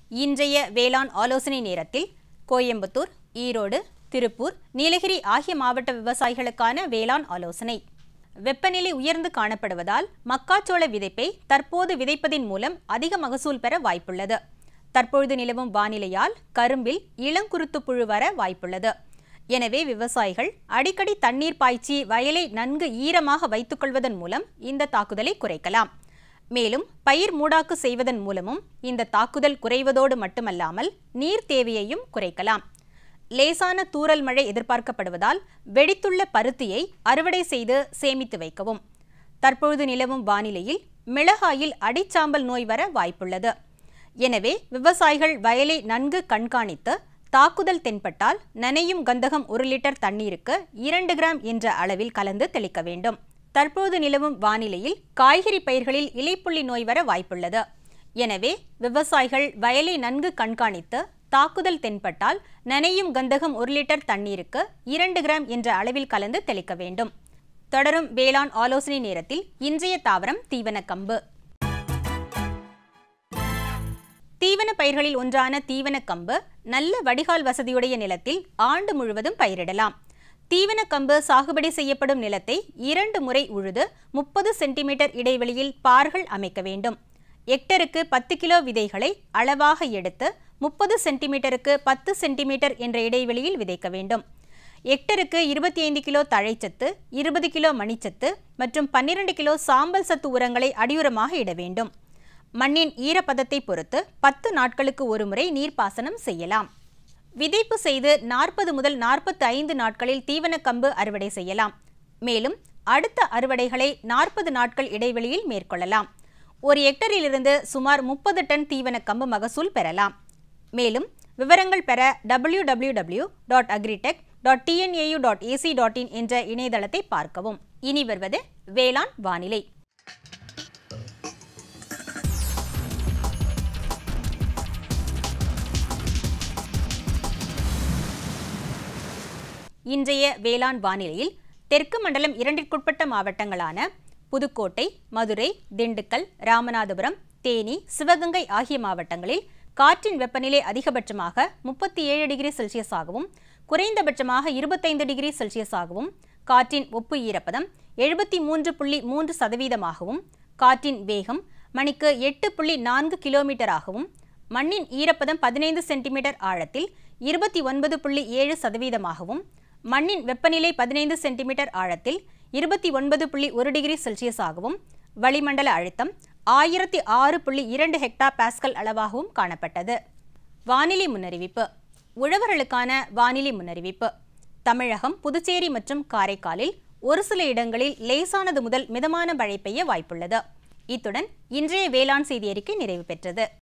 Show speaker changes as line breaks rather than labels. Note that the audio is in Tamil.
இன்றைய வேளாண் ஆலோசனை நேரத்தில் கோயம்புத்தூர் ஈரோடு திருப்பூர் நீலகிரி ஆகிய மாவட்ட விவசாயிகளுக்கான வேளாண் ஆலோசனை வெப்பநிலை உயர்ந்து காணப்படுவதால் மக்காச்சோள விதைப்பை தற்போது விதைப்பதின் மூலம் அதிக மகசூல் பெற வாய்ப்புள்ளது தற்பொழுது நிலவும் வானிலையால் கரும்பில் இளங்குருத்து புழு வர வாய்ப்புள்ளது எனவே விவசாயிகள் அடிக்கடி தண்ணீர் பாய்ச்சி வயலை நன்கு ஈரமாக வைத்துக்கொள்வதன் மூலம் இந்த தாக்குதலை குறைக்கலாம் மேலும் பயிர் மூடாக்கு செய்வதன் மூலமும் இந்த தாக்குதல் குறைவதோடு மட்டுமல்லாமல் நீர் தேவையையும் குறைக்கலாம் லேசான தூறல் மழை எதிர்பார்க்கப்படுவதால் வெடித்துள்ள பருத்தியை அறுவடை செய்து சேமித்து வைக்கவும் தற்பொழுது நிலவும் வானிலையில் மிளகாயில் அடிச்சாம்பல் நோய் வர வாய்ப்புள்ளது எனவே விவசாயிகள் வயலை நன்கு கண்காணித்து தாக்குதல் தென்பட்டால் நனையும் கந்தகம் ஒரு லிட்டர் தண்ணீருக்கு இரண்டு கிராம் என்ற அளவில் கலந்து தெளிக்க வேண்டும் தற்போது நிலவும் வானிலையில் காய்கறி பயிர்களில் இலைப்புள்ளி நோய் வர வாய்ப்புள்ளது எனவே விவசாயிகள் வயலை நன்கு கண்காணித்து தாக்குதல் தென்பட்டால் நனையும் கந்தகம் ஒரு லிட்டர் தண்ணீருக்கு இரண்டு கிராம் என்ற அளவில் கலந்து தெளிக்க வேண்டும் தொடரும் வேளாண் ஆலோசனை நேரத்தில் இன்றைய தாவரம் தீவனக்கம்பு தீவன பயிர்களில் ஒன்றான தீவனக்கம்பு நல்ல வடிகால் வசதியுடைய நிலத்தில் ஆண்டு முழுவதும் பயிரிடலாம் தீவனக்கம்பு சாகுபடி செய்யப்படும் நிலத்தை இரண்டு முறை உழுது முப்பது சென்டிமீட்டர் இடைவெளியில் பார்கள் அமைக்க வேண்டும் ஹெக்டருக்கு பத்து கிலோ விதைகளை அளவாக எடுத்து முப்பது சென்டிமீட்டருக்கு பத்து சென்டிமீட்டர் என்ற இடைவெளியில் விதைக்க வேண்டும் ஹெக்டருக்கு இருபத்தி ஐந்து கிலோ தழைச்சத்து இருபது கிலோ மணிச்சத்து மற்றும் பன்னிரண்டு கிலோ சாம்பல் சத்து உரங்களை அடியுரமாக இட வேண்டும் மண்ணின் ஈரப்பதத்தை பொறுத்து பத்து நாட்களுக்கு ஒருமுறை நீர்ப்பாசனம் செய்யலாம் விதைப்பு செய்து நாற்பது முதல் நாற்பத்தி ஐந்து நாட்களில் தீவனக்கம்பு அறுவடை செய்யலாம் மேலும் அடுத்த அறுவடைகளை நாற்பது நாட்கள் இடைவெளியில் மேற்கொள்ளலாம் ஒரு ஹெக்டரிலிருந்து சுமார் முப்பது டன் தீவனக்கம்பு மகசூல் பெறலாம் மேலும் விவரங்கள் பெற W W W dot agritech dot TNAU dot AC dot in என்ற இணையதளத்தை பார்க்கவும் இனி வருவது வேளாண் வானிலை இன்றைய வேளாண் வானிலையில் தெற்கு மண்டலம் இரண்டிற்குட்பட்ட மாவட்டங்களான புதுக்கோட்டை மதுரை திண்டுக்கல் ராமநாதபுரம் தேனி சிவகங்கை ஆகிய மாவட்டங்களில் காற்றின் வெப்பநிலை அதிகபட்சமாக முப்பத்தி ஏழு டிகிரி செல்சியஸாகவும் குறைந்தபட்சமாக இருபத்தைந்து டிகிரி செல்சியஸாகவும் காற்றின் ஒப்பு ஈரப்பதம் எழுபத்தி மூன்று புள்ளி மூன்று சதவீதமாகவும் காற்றின் வேகம் மணிக்கு எட்டு புள்ளி நான்கு கிலோமீட்டராகவும் மண்ணின் ஈரப்பதம் பதினைந்து சென்டிமீட்டர் ஆழத்தில் இருபத்தி ஒன்பது புள்ளி ஏழு சதவீதமாகவும் மண்ணின் வெப்பநிலை பதினைந்து சென்டிமீட்டர் ஆழத்தில் இருபத்தி ஒன்பது புள்ளி ஒரு டிகிரி செல்சியஸாகவும் வளிமண்டல அழுத்தம் ஆயிரத்தி ஆறு புள்ளி இரண்டு ஹெக்டா பாஸ்கல் அளவாகவும் காணப்பட்டது வானிலை முன்னறிவிப்பு உழவர்களுக்கான வானிலை முன்னறிவிப்பு தமிழகம் புதுச்சேரி மற்றும் காரைக்காலில் ஒரு சில இடங்களில் லேசானது முதல் மிதமான மழை பெய்ய வாய்ப்புள்ளது இத்துடன் இன்றைய வேளாண் செய்தி அறிக்கை நிறைவு பெற்றது